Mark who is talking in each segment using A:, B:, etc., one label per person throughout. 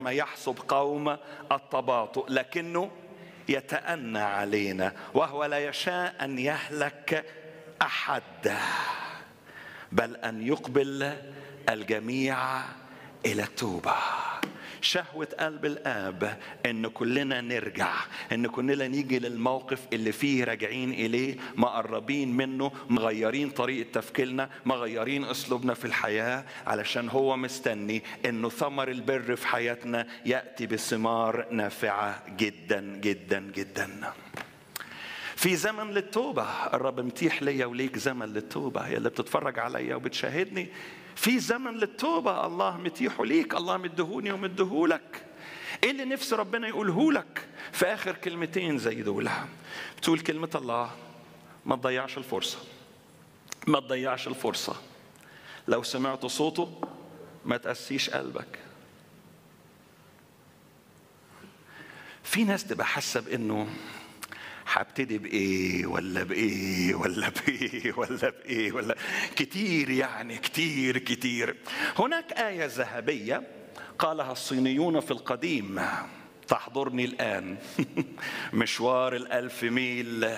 A: ما يحسب قوم التباطؤ لكنه يتأنى علينا وهو لا يشاء أن يهلك أحد بل أن يقبل الجميع إلى التوبة شهوة قلب الآب إن كلنا نرجع إن كلنا نيجي للموقف اللي فيه راجعين إليه مقربين منه مغيرين طريقة تفكيرنا مغيرين أسلوبنا في الحياة علشان هو مستني إنه ثمر البر في حياتنا يأتي بثمار نافعة جدا جدا جدا في زمن للتوبة الرب متيح ليا وليك زمن للتوبة يا اللي بتتفرج عليا وبتشاهدني في زمن للتوبة الله متيحه ليك الله مدهوني ومدهولك ايه اللي نفس ربنا يقوله لك في اخر كلمتين زي دول بتقول كلمة الله ما تضيعش الفرصة ما تضيعش الفرصة لو سمعت صوته ما تقسيش قلبك في ناس تبقى حاسة بانه هبتدي بايه ولا بايه ولا بايه ولا بايه ولا كتير يعني كتير كتير هناك ايه ذهبيه قالها الصينيون في القديم تحضرني الان مشوار الالف ميل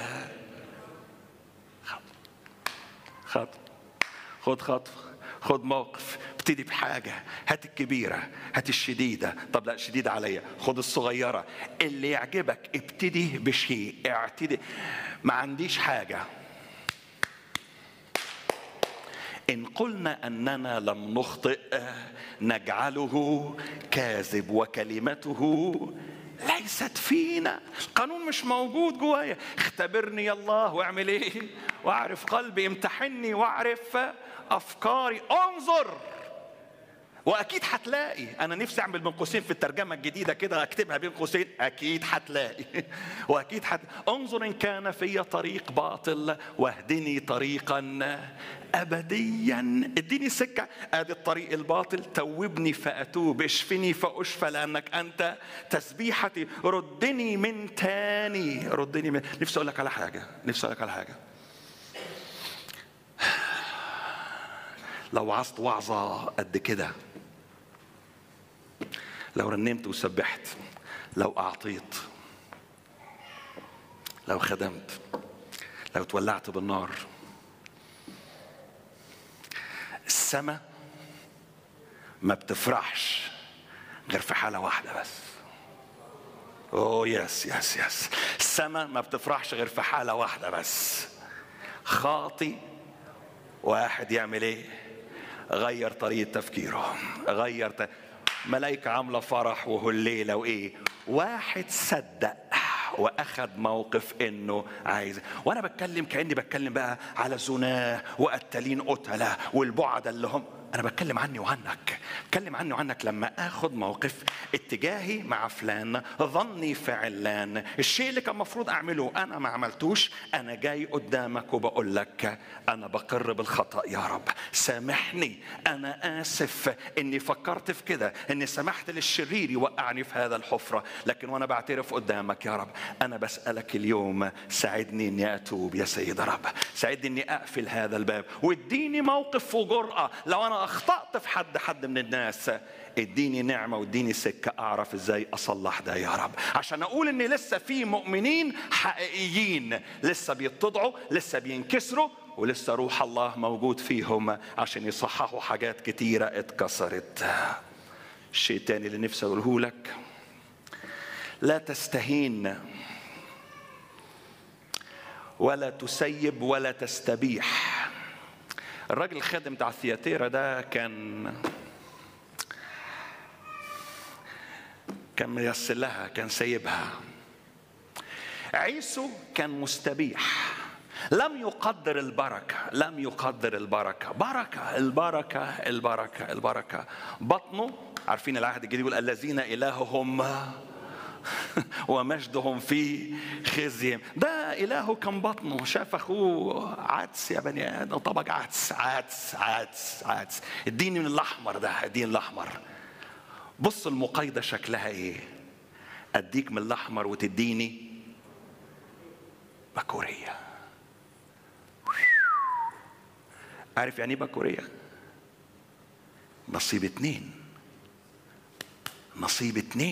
A: خط خد خطوه خد موقف ابتدي بحاجة هات الكبيرة هات الشديدة طب لا شديدة عليا خد الصغيرة اللي يعجبك ابتدي بشيء اعتدي ما عنديش حاجة إن قلنا أننا لم نخطئ نجعله كاذب وكلمته ليست فينا القانون مش موجود جوايا اختبرني يا الله واعمل ايه واعرف قلبي امتحني واعرف افكاري انظر واكيد هتلاقي انا نفسي اعمل بين قوسين في الترجمه الجديده كده اكتبها بين قوسين اكيد هتلاقي واكيد حت... انظر ان كان في طريق باطل واهدني طريقا ابديا اديني سكه ادي الطريق الباطل توبني فاتوب اشفني فاشفى لانك انت تسبيحتي ردني من تاني ردني من نفسي اقول لك على حاجه نفسي اقول لك على حاجه لو وعظت وعظه قد كده لو رنمت وسبحت لو اعطيت لو خدمت لو تولعت بالنار السماء ما بتفرحش غير في حاله واحده بس اوه يس يس يس السماء ما بتفرحش غير في حاله واحده بس خاطي واحد يعمل ايه غير طريقه تفكيره غير ت... ملائكه عامله فرح وهليله وايه واحد صدق واخد موقف انه عايز وانا بتكلم كاني بتكلم بقى على زناه وقتالين قتله والبعد اللي هم انا بتكلم عني وعنك بتكلم عني وعنك لما اخد موقف اتجاهي مع فلان ظني في علان الشيء اللي كان المفروض اعمله انا ما عملتوش انا جاي قدامك وبقول لك انا بقر بالخطا يا رب سامحني انا اسف اني فكرت في كده اني سمحت للشرير يوقعني في هذا الحفره لكن وانا بعترف قدامك يا رب انا بسالك اليوم ساعدني اني اتوب يا سيد رب ساعدني اني اقفل هذا الباب واديني موقف وجرأه لو انا اخطات في حد حد من الناس اديني نعمه واديني سكه اعرف ازاي اصلح ده يا رب عشان اقول ان لسه في مؤمنين حقيقيين لسه بيتضعوا لسه بينكسروا ولسه روح الله موجود فيهم عشان يصححوا حاجات كتيره اتكسرت الشيء التاني اللي نفسي اقوله لك لا تستهين ولا تسيب ولا تستبيح الراجل الخادم بتاع الثياتيرا ده كان كان ميسر لها كان سايبها عيسو كان مستبيح لم يقدر البركة لم يقدر البركة بركة البركة البركة البركة بطنه عارفين العهد الجديد يقول الذين إلههم ومجدهم في خزيهم ده إلهه كان بطنه شاف أخوه عدس يا بني آدم طبق عدس عدس عدس عدس اديني من الأحمر ده اديني الأحمر بص المقايضة شكلها إيه أديك من الأحمر وتديني بكورية عارف يعني ايه بكورية نصيب اتنين نصيب اتنين